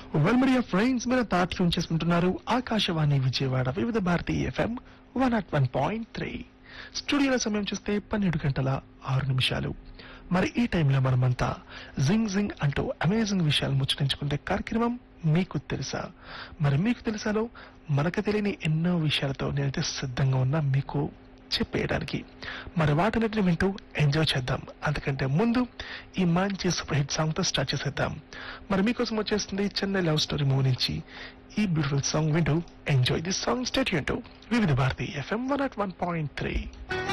well media friends మీరు that tune చేసుకుంటున్నారు Akashvani Vijayawada Vividh Bharati FM one naught one point three స్టూడియోల సమయం చూస్తే పన్నెండు గంటల ఆరు నిమిషాలు మరి ఈ టైంలో మనమంతా జింగ్ జింగ్ అంటూ అమేజింగ్ విషయాలు ముచ్చటించుకునే కార్యక్రమం మీకు తెలుసా మరి మీకు తెలుసాలో మనకు తెలియని ఎన్నో విషయాలతో నేనైతే సిద్ధంగా ఉన్నా మీకు చెప్పేయడానికి మరి వాటిని వింటూ ఎంజాయ్ చేద్దాం అంతకంటే ముందు ఈ మంచి సూపర్ హిట్ సాంగ్ తో స్టార్ట్ చేసేద్దాం మరి మీకోసం వచ్చేస్తుంది చెన్నై లవ్ స్టోరీ మూవీ నుంచి ఈ బ్యూటిఫుల్ సాంగ్ వింటూ enjoy this song state Vividh Bharati FM one at one point three